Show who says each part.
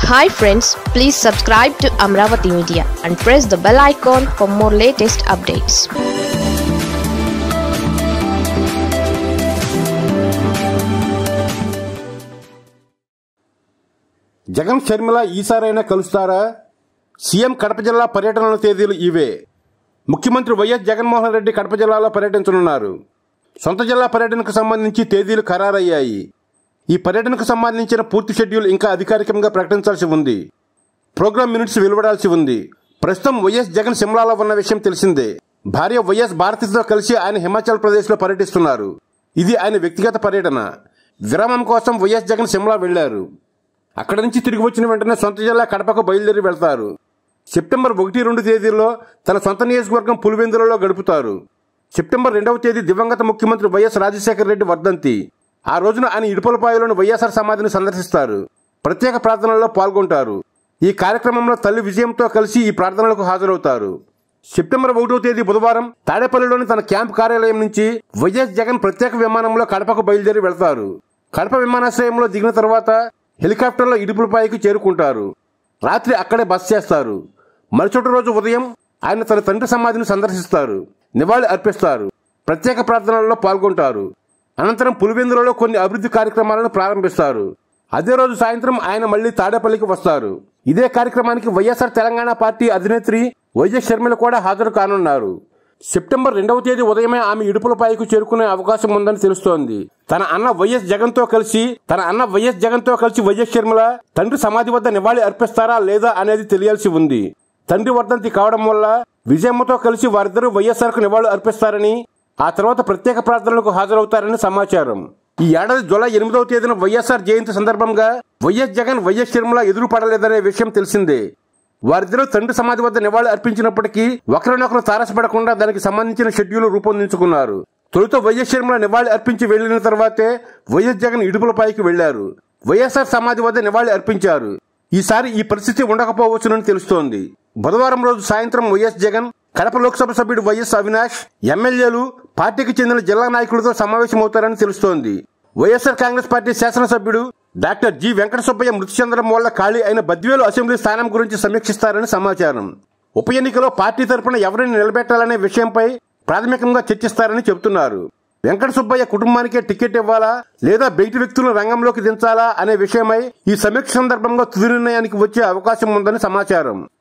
Speaker 1: hi friends please subscribe to Amaravati media and press the bell icon for more latest updates
Speaker 2: Jagan Sharmila ఈసారైనా కలుస్తారా CM Kadapa జిల్లా పర్యటనల తేదీలు ఇవే ముఖ్యమంత్రి వైఎస్ జగన్మోహన్ రెడ్డి కడప జిల్లాలో పర్యటించనున్నారు సొంత జిల్లా పర్యటనకు సంబంధించి తేదీలు ఖరారయ్యాయి ఈ పర్యటనకు సంబంధించిన పూర్తి షెడ్యూల్ ఇంకా అధికారికంగా ప్రకటించాల్సి ఉంది ప్రోగ్రామ్ మినిట్స్ వెలువడాల్సి ఉంది ప్రస్తుతం వైఎస్ జగన్ సిమ్లాలో ఉన్న విషయం తెలిసిందే భార్య వైఎస్ భారతితో కలిసి ఆయన హిమాచల్ ప్రదేశ్లో పర్యటిస్తున్నారు ఇది ఆయన వ్యక్తిగత పర్యటన విరామం కోసం వైఎస్ జగన్ సిమ్లా వెళ్లారు అక్కడి నుంచి తిరిగి వచ్చిన వెంటనే సొంత జిల్లా కడపకు బయలుదేరి వెళ్తారు సెప్టెంబర్ ఒకటి రెండు తేదీల్లో తన సొంత నియోజకవర్గం పులివెందులలో గడుపుతారు సెప్టెంబర్ రెండవ తేదీ దివంగత ముఖ్యమంత్రి వైఎస్ రాజశేఖర రెడ్డి వర్ధంతి ఆ రోజున ఆయన ఇడుపులపాయలోని వైఎస్ఆర్ సమాధిని సందర్శిస్తారు ప్రత్యేక ప్రార్థనల్లో పాల్గొంటారు ఈ కార్యక్రమంలో తల్లి విజయంతో కలిసి ఈ ప్రార్థనలకు హాజరవుతారు సెప్టెంబర్ ఒకటో తేదీ బుధవారం తాడేపల్లిలోని తన క్యాంప్ కార్యాలయం నుంచి వైఎస్ జగన్ ప్రత్యేక విమానంలో కడపకు బయలుదేరి వెళ్తారు కడప విమానాశ్రయంలో దిగిన తర్వాత హెలికాప్టర్లో ఇడుపులపాయకు చేరుకుంటారు రాత్రి అక్కడే బస చేస్తారు మరుసటి రోజు ఉదయం ఆయన తన తండ్రి సమాధిని సందర్శిస్తారు నివాళి అర్పిస్తారు ప్రత్యేక ప్రార్థనల్లో పాల్గొంటారు అనంతరం పులివెందులలో కొన్ని అభివృద్ధి కార్యక్రమాలను ప్రారంభిస్తారు అదే రోజు సాయంత్రం ఆయన మళ్లీ తాడేపల్లికి వస్తారు ఇదే కార్యక్రమానికి వైఎస్ఆర్ తెలంగాణ పార్టీ అధినేత్రి వైఎస్ షర్మిల కూడా హాజరు కానున్నారు సెప్టెంబర్ రెండవ తేదీ ఉదయమే ఆమె ఇడుపులపాయకు చేరుకునే అవకాశం ఉందని తెలుస్తోంది తన అన్న వైఎస్ జగన్ తో కలిసి తన అన్న వైఎస్ జగన్ తో కలిసి వైఎస్ షర్మిల తండ్రి సమాధి వద్ద నివాళి అర్పిస్తారా లేదా అనేది తెలియాల్సి ఉంది తండ్రి వర్ధంతి కావడం వల్ల విజయమ్మతో కలిసి వారిద్దరూ వైఎస్ఆర్ కు నివాళులు అర్పిస్తారని ఆ తర్వాత ప్రత్యేక ప్రార్థనలకు హాజరవుతారని సమాచారం ఈ ఏడాది జూలై ఎనిమిదవ తేదీన వైఎస్ఆర్ జయంతి సందర్భంగా వైఎస్ జగన్ వైఎస్ షర్మిల ఎదురు పడలేదనే విషయం తెలిసిందే వారిద్దరూ తండ్రి సమాధి వద్ద నివాళి అర్పించినప్పటికీ ఒకరినొకరు తారసపడకుండా దానికి సంబంధించిన షెడ్యూల్ రూపొందించుకున్నారు తొలుత వైఎస్ షర్మిల నివాళి అర్పించి వెళ్లిన తర్వాతే వైఎస్ జగన్ ఇడుపులపైకి వెళ్లారు వైఎస్ఆర్ సమాధి వద్ద నివాళి అర్పించారు ఈసారి ఈ పరిస్థితి ఉండకపోవచ్చునని తెలుస్తోంది బుధవారం రోజు సాయంత్రం వైఎస్ జగన్ కడప లోక్సభ సభ్యుడు వైఎస్ అవినాష్ ఎమ్మెల్యేలు పార్టీకి చెందిన జిల్లా నాయకులతో సమావేశమవుతారని తెలుస్తోంది వైఎస్ఆర్ కాంగ్రెస్ పార్టీ శాసనసభ్యుడు డాక్టర్ జి వెంకట సుబ్బయ్య మృతి చెందడం వల్ల ఖాళీ అయిన బద్వేలు అసెంబ్లీ స్థానం గురించి సమీక్షిస్తారని సమాచారం ఉప ఎన్నికలో పార్టీ తరపున ఎవరిని నిలబెట్టాలనే విషయంపై ప్రాథమికంగా చర్చిస్తారని చెబుతున్నారు వెంకట సుబ్బయ్య కుటుంబానికే టికెట్ ఇవ్వాలా లేదా బయటి వ్యక్తులను రంగంలోకి దించాలా అనే విషయమై ఈ సమీక్ష సందర్భంగా తుది నిర్ణయానికి వచ్చే అవకాశం ఉందని సమాచారం